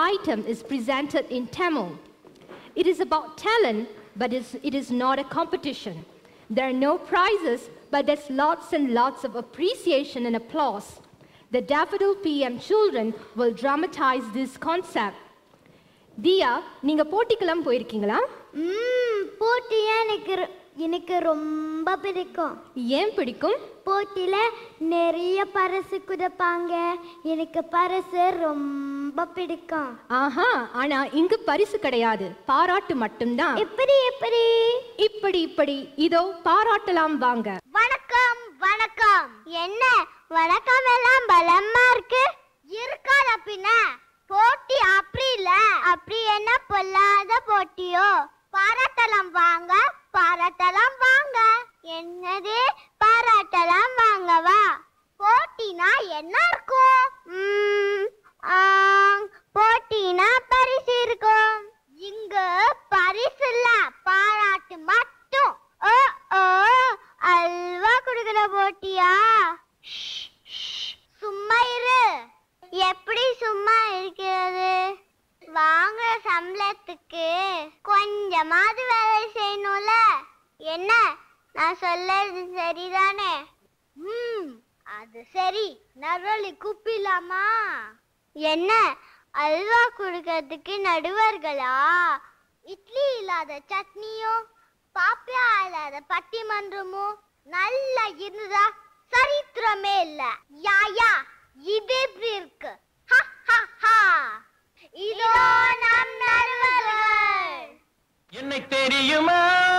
item is presented in Tamil. It is about talent, but it's- it is not a competition. There are no prizes, but there's lots and lots of appreciation and applause. The Daffodil PM children will dramatize this concept. தியா நீங்க போட்டிக்கெல்லாம் போயிருக்கீங்களா ம் போட்டியா எனக்கு ரொ- எனக்கு ரொம்ப பிடிக்கும் ஏன் பிடிக்கும் போட்டியில நிறைய பரிசு கொடுப்பாங்க எனக்கு பரிசு ரொம்ப பிடிக்கும் ஆஹா ஆனா இங்கு பரிசு கிடையாது பாராட்டு மட்டும்தான் எப்படி எப்படி இப்படி இப்படி இதோ பாராட்டலாம் வாங்க வணக்கம் வணக்கம் என்ன வணக்கம் எல்லாம் பலமா இருக்கு இருக்காத பின்ன போட்டி அப்படி இல்ல அப்படி என்ன பொல்லாத போட்டியோ பாராட்டலாம் வாங்க பாராட்டலாம் வாங்க என்னது பாராட்டலாம் வாங்கவா போட்டினா என்ன இருக்கும் ம், ஆ, போட்டினா பரிசு இருக்கும் இங்க பரிசு இல்ல பாராட்டு மட்டும் ஓ ஓ அல்வா குடுக்கிற போட்டியா ஷ், ஷ், சும்மா இரு எப்படி சும்மா இருக்கிறது வாங்குற சம்பளத்துக்கு கொஞ்சமாவது வேலை செய்யணும்ல என்ன நான் சொல்லறது சரிதானே ம் அது சரி நரளி கூப்பிடலாமா என்ன அல்வா கொடுக்கறதுக்கு நடுவர்களா இட்லி இல்லாத சட்னியும் பாப்பியா இல்லாத பட்டிமன்றமும் நல்லா இருந்ததா சரித்திரமே இல்ல யா யா இது எப்படி இருக்கு ஹா, ஹா, ஹா. இதோ நம் நடுவர்கள் என்னை தெரியுமா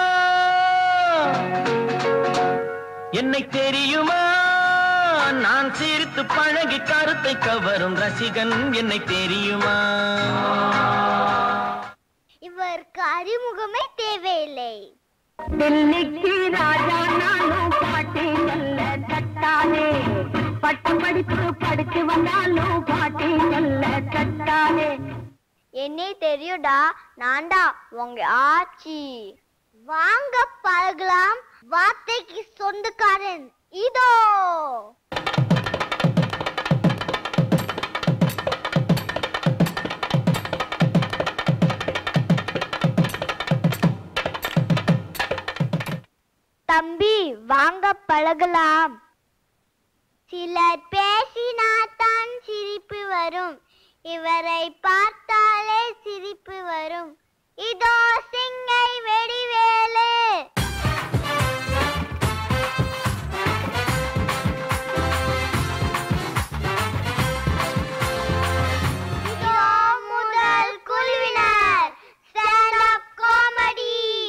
என்னை தெரியுமா நான் சிரித்து பழகி கருத்தை கவரும் ரசிகன் என்னை தெரியுமா இவருக்கு அறிமுகமே தேவையில்லை டெல்லிக்கு ராஜா நானும் பாட்டி சொல்ல தட்டானே பட்டு படிப்பு படிச்சு வந்தாலும் பாட்டி சொல்ல தட்டானே என்னே தெரியும்டா நான்டா உங்க ஆச்சி வாங்க பழகலாம் வார்த்தைக்கு சொந்தக்காரன் இதோ தம்பி வாங்க பழகலாம் சிலர் பேசினாத்தான் சிரிப்பு வரும் இவரை பார்த்தாலே சிரிப்பு வரும் இதோ சிங்கை வெடிவேலு இதோ முதல் குழுவினர் ஸ்டாண்ட் அப் காமெடி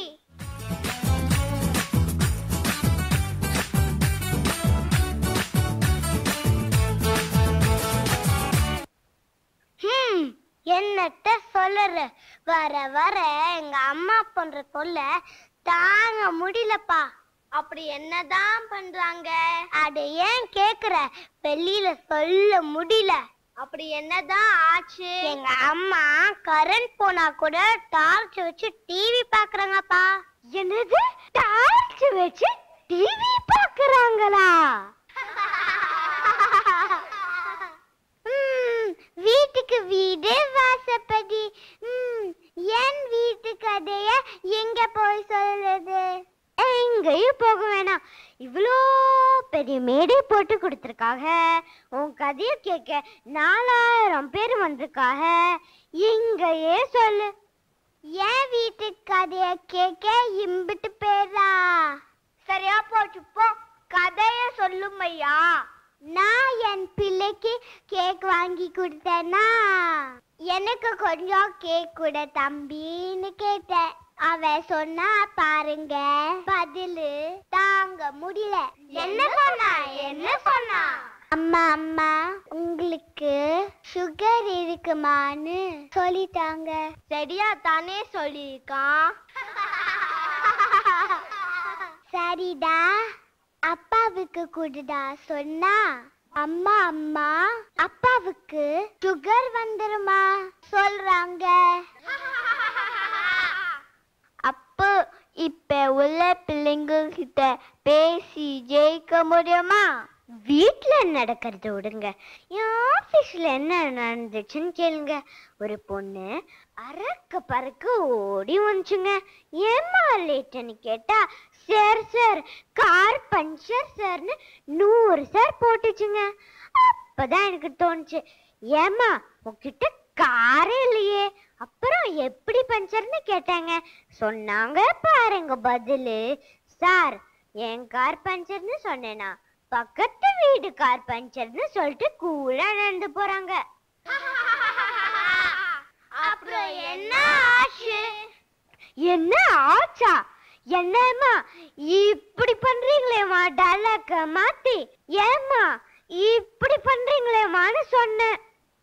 ஹம், என்னத்த சொல்லற வர வர எங்க அம்மா பண்ற தொல்லை தாங்க முடியலப்பா அப்படி என்னதான் பண்றாங்க அட ஏன் கேக்குற வெளியில சொல்ல முடியல அப்படி என்னதான் ஆச்சு எங்க அம்மா கரண்ட் போனா கூட டார்ச் வச்சு டிவி பாக்குறாங்கப்பா என்னது டார்ச் வச்சு டிவி பாக்குறாங்களா ம், வீட்டுக்கு வீடு வாசப்படி ம், என் வீட்டு கதைய எங்க போய் சொல்றது எங்கேயும் போக வேணாம் இவ்வளோ பெரிய மேடை போட்டு கொடுத்துருக்காக உன் கதைய கேட்க நாலாயிரம் பேர் வந்திருக்காக எங்கேயே சொல்லு என் வீட்டு கதைய கேட்க இம்பிட்டு பேரா சரியா போச்சு போ கதைய சொல்லும் ஐயா நான் என் பிள்ளைக்கு கேக் வாங்கி கொடுத்தேனா எனக்கு கொஞ்சம் கேக் கொடு தம்பின்னு கேட்டேன் அவ சொன்னா பாருங்க பதிலு தாங்க முடியல என்ன சொன்னா என்ன சொன்னா அம்மா அம்மா உங்களுக்கு சுகர் இருக்குமான்னு சொல்லிட்டாங்க சரியா தானே சொல்லியிருக்கான் சரிடா அப்பாவுக்கு கொடுடா சொன்னா அம்மா அம்மா அப்பாவுக்கு சுகர் வந்துருமா சொல்றாங்க அப்போ இப்ப உள்ள பிள்ளைங்க கிட்ட பேசி ஜெயிக்க முடியுமா வீட்டில் நடக்கிறத விடுங்க என் ஆஃபீஸில் என்ன நடந்துச்சுன்னு கேளுங்க ஒரு பொண்ணு அறக்க பறக்க ஓடி வந்துச்சுங்க ஏம்மா லேட்டுன்னு கேட்டா சார் சார் கார் பஞ்சர் சார்னு நூறு சார் போட்டுச்சுங்க அப்பதான் எனக்கு தோணுச்சு ஏம்மா உன்கிட்ட காரே இல்லையே அப்புறம் எப்படி பஞ்சர்னு கேட்டாங்க சொன்னாங்க பாருங்க பதிலு சார் என் கார் பஞ்சர்னு சொன்னேனா பக்கத்து வீடு கார் பஞ்சர்னு சொல்லிட்டு கூலா நடந்து போறாங்க அப்புறம் என்ன ஆச்சு என்ன ஆச்சா என்னம்மா இப்படி பண்றீங்களேம்மா டலக்க மாத்தி ஏம்மா இப்படி பண்றீங்களேம்மான்னு சொன்னேன்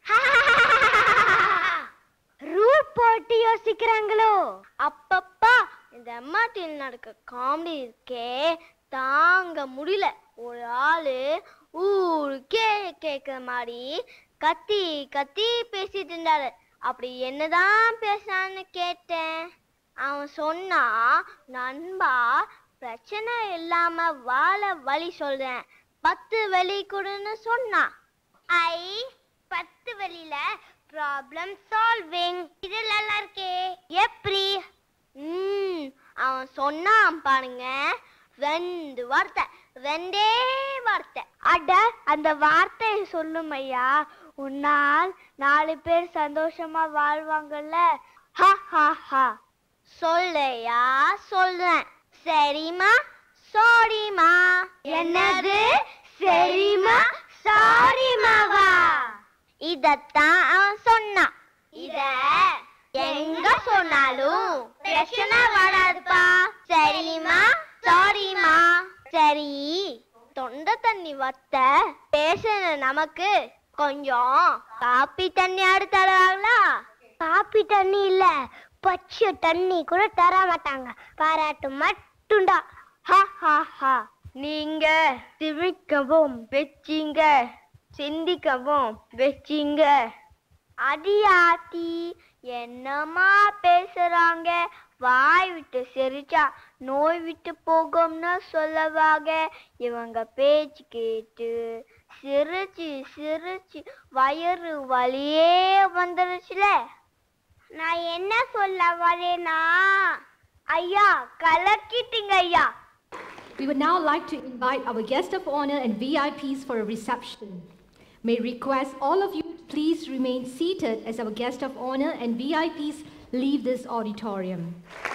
ரூல் போட்டு யோசிக்கிறாங்களோ அப்பப்பா இந்த எம்ஆர்டியில் நடக்க காமெடி இருக்கே தாங்க முடியல ஒரு ஆளு ஊருக்கே கேட்குற மாதிரி கத்தி கத்தி பேசிட்டு இருந்தாரு அப்படி என்னதான் பேசுனான்னு கேட்டேன் அவன் சொன்னா நண்பா பிரச்சனை இல்லாம வாழ வழி சொல்றேன் பத்து வழி கொடுன்னு சொன்னான் ஐ பத்து வழியில ப்ராப்ளம் சால்விங் இது நல்லா இருக்கே எப்படி ம் அவன் சொன்னான் பாருங்க ரெண்டு வார்த்தை ரெண்டே வார்த்தை அட அந்த வார்த்தையை சொல்லும் ஐயா உன்னால் நாலு பேர் சந்தோஷமா வாழ்வாங்கல்ல ஹா ஹா ஹா சொல்லையா சொல்றேன் சரிம்மா சாரிம்மா என்னது சரிம்மா சாரிமாவா இதத்தான் அவன் சொன்னான் இத எங்க சொன்னாலும் பிரச்சனை வராதுப்பா சரிம்மா சாரிம்மா சரி தொண்டை தண்ணி வத்த பேசுன நமக்கு கொஞ்சம் காப்பி தண்ணி அடுத்து தருவாங்களா காப்பி தண்ணி இல்ல பச்சை தண்ணி கூட தர மாட்டாங்க பாராட்டு மட்டும்டா ஹா ஹா ஹா நீங்க சிரிக்கவும் வச்சிங்க சிந்திக்கவும் வச்சிங்க அடியாத்தி என்னம்மா பேசுறாங்க வாய் விட்டு சிரிச்சா நோய் விட்டு போகும்னு சொல்லவாக இவங்க பேச்சு கேட்டு சிரிச்சு சிரிச்சு வயிறு வலியே வந்துருச்சுல நான் என்ன சொல்ல வரேனா ஐயா கலக்கிட்டீங்க ஐயா We would now like to invite our guest of honor and VIPs for a reception. May request all of you to please remain seated as our guest of honor and VIPs leave this auditorium.